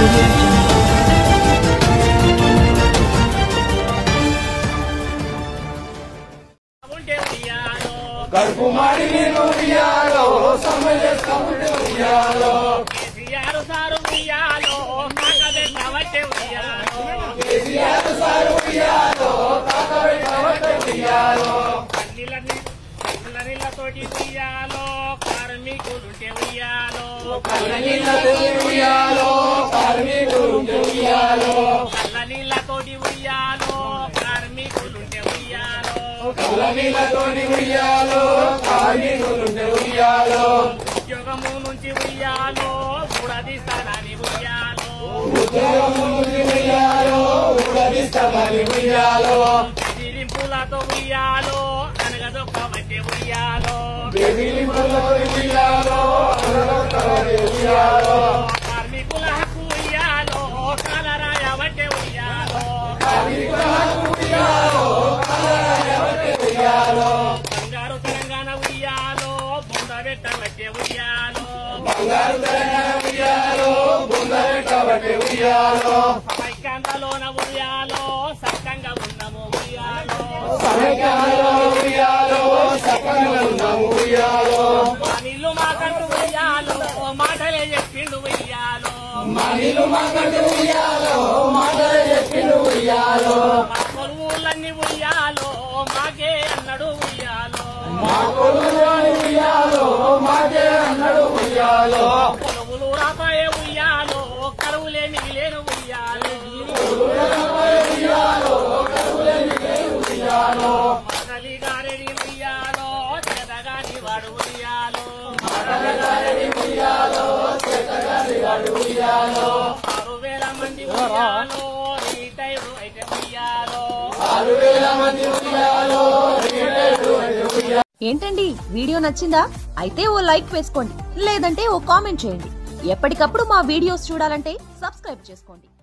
audio jungle. ఉంటే ఉయ్యాలో కడుపు మాడి నేను ఉయ్యాలో సమయస్కముంటే ఉయ్యాలో కేసీఆర్ సారు ఉయ్యాలో కాకదే కవట్టే ఉయ్యాలో కేసీఆర్ సారు ఉయ్యాలో కాకబెట్టబట్టే ఉయ్యాలో కన్నీళ్ళ కళ్ళ నీళ్ళతోటి ఉయ్యాలో కార్మికులుంటే ఉయ్యాలో కళ్ళ నీళ్ళతో ఉయ్యాలో కార్మికులుంటే ఉయ్యాలో కళ్ళ నీళ్ళతోటి ఉయ్యాలో కార్మికులుంటే ఉయ్యాలో కళ్ళ నీళ్ళతోని ఉయ్యాలో కార్మికులుంటే ఉయ్యాలో ఉద్యోగము నుంచి ఉయ్యాలో ఉడదీస్తానని ఉయ్యాలో ఉద్యోగం నుండి ఉయ్యాలో ఉడదిస్తామని ఉయ్యాలో బెదిరింపులతో ఉయ్యాలో అనగదొక్క మధ్య ఉయ్యాలో బెదిరింపులతోని ఉయ్యాలో అనగొట్టబడి ఉయ్యాలో కార్మికుల హక్కు ఉయ్యాలో కాలరాయ వడ్డే ఉయ్యాలో కార్మికుల హక్కు ఉయ్యాలో కలరాయబట్టే ఉయ్యాలో బంగారు తెలంగాణ ఉయ్యాలో బొంద పెట్ట వడ్డే ఉయ్యాలో బంగారు తెలంగాణ ఉయ్యాలో బుందరెట్టబట్టే ఉయ్యాలో సైకాంతలోన ఉయ్యాలో సక్కంగా ఉన్నాము ఉయ్యాలో సమైక్యాంధ్రలో ఉయ్యాలో సకంగా ఉన్నాము ఉయ్యాలో మా నీళ్లు మాకంటూ ఉయ్యాలో మాటలే చెప్పిండు ఉయ్యాలో మా నీళ్ళు మాకంటే ఉయ్యాలో మాటలు చెప్పిండు ఉయ్యాలో మా కొలువులన్నీ ఉయ్యాలో మాకే అన్నాడు ఉయ్యాలో మా కొలువులోని ఉయ్యాలో మాకే అన్నాడు ఉయ్యాలో కొలువులు రాపాయే ఉయ్యాలో కరువులే మిగిలేను ఉయ్యాలో మగలి గారెడి ఉయ్యాలో చెదగాని వాడు ఉయ్యాలో ఆరు వేల మంది ఉయ్యాలో రీటైరు అయితే ఉయ్యాలో ఆరు వేల మంది ఉయ్యాలో రిటైర్డ్ అయితే ఉయ్యాలో ఏంటండి వీడియో నచ్చిందా అయితే ఓ లైక్ వేసుకోండి లేదంటే ఓ కామెంట్ చేయండి ఎప్పటికప్పుడు మా వీడియోస్ చూడాలంటే సబ్స్క్రైబ్ చేసుకోండి